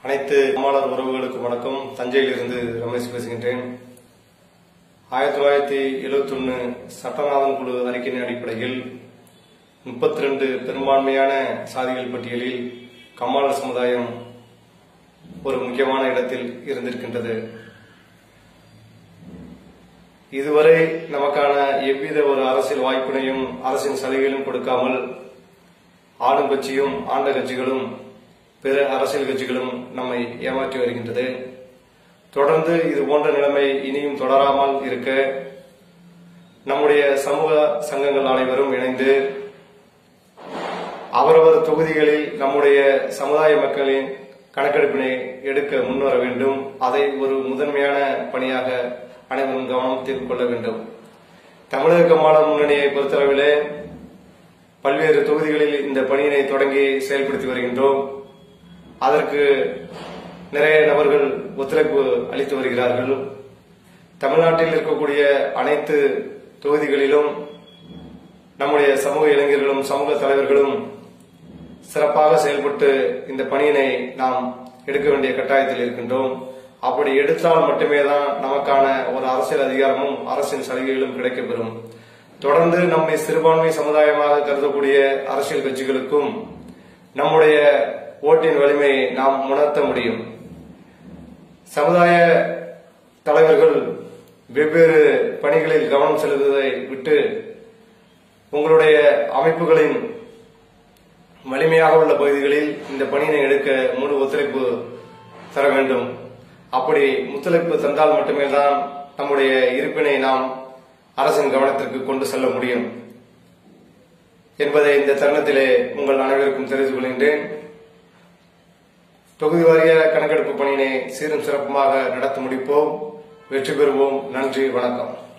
அனைத்து அம்மாளர் உறவுகளுக்கு வணக்கம் தஞ்சையிலிருந்து ரமேஷ் பேசுகின்றேன் ஆயிரத்தி தொள்ளாயிரத்தி எழுபத்தி ஒன்னு சட்டநாதன் குழு அறிக்கையின் அடிப்படையில் முப்பத்தி ரெண்டு பெரும்பான்மையான சாதிகள் பட்டியலில் கம்மாளர் சமுதாயம் ஒரு முக்கியமான இடத்தில் இருந்திருக்கின்றது இதுவரை நமக்கான எவ்வித ஒரு அரசியல் வாய்ப்பினையும் அரசின் சலுகைகளும் கொடுக்காமல் ஆளும் கட்சியும் ஆண்ட கட்சிகளும் பிற அரசியல் கட்சிகளும் நம்மை ஏமாற்றி வருகின்றது தொடர்ந்து இது போன்ற நிலைமை இனியும் தொடராமல் இருக்க நம்முடைய சமூக சங்கங்கள் அனைவரும் இணைந்து அவரவர் தொகுதிகளில் நம்முடைய சமுதாய மக்களின் கணக்கெடுப்பினை எடுக்க முன்வர வேண்டும் அதை ஒரு முதன்மையான பணியாக அனைவரும் கவனத்தில் கொள்ள வேண்டும் தமிழக கம்மாள முன்னணியை பொறுத்தளவிலே பல்வேறு தொகுதிகளில் இந்த பணியினை தொடங்கி செயல்படுத்தி வருகின்றோம் அதற்கு நிறைய நபர்கள் ஒத்துழைப்பு அளித்து வருகிறார்கள் தமிழ்நாட்டில் இருக்கக்கூடிய அனைத்து தொகுதிகளிலும் நம்முடைய சமூக இளைஞர்களும் சமூக தலைவர்களும் சிறப்பாக செயல்பட்டு இந்த பணியினை நாம் எடுக்க வேண்டிய கட்டாயத்தில் இருக்கின்றோம் அப்படி எடுத்தால் மட்டுமே தான் நமக்கான ஒரு அரசியல் அதிகாரமும் அரசின் சலுகைகளும் கிடைக்கப்பெறும் தொடர்ந்து நம்மை சிறுபான்மை சமுதாயமாக கருதக்கூடிய அரசியல் கட்சிகளுக்கும் நம்முடைய ஓட்டின் வலிமையை நாம் உணர்த்த முடியும் சமுதாய தலைவர்கள் வெவ்வேறு பணிகளில் கவனம் செலுத்துவதை விட்டு உங்களுடைய அமைப்புகளின் வலிமையாக உள்ள பகுதிகளில் இந்த பணியினை எடுக்க முழு ஒத்துழைப்பு தர வேண்டும் அப்படி ஒத்துழைப்பு தந்தால் மட்டுமே தான் நம்முடைய இருப்பினை நாம் அரசின் கவனத்திற்கு கொண்டு செல்ல முடியும் என்பதை இந்த தருணத்திலே உங்கள் அனைவருக்கும் தெரிந்து கொள்கின்றேன் தொகுதி வாரிய கணக்கெடுப்பு பணியினை சீரும் சிறப்புமாக நடத்தி முடிப்போம் வெற்றி பெறுவோம் நன்றி வணக்கம்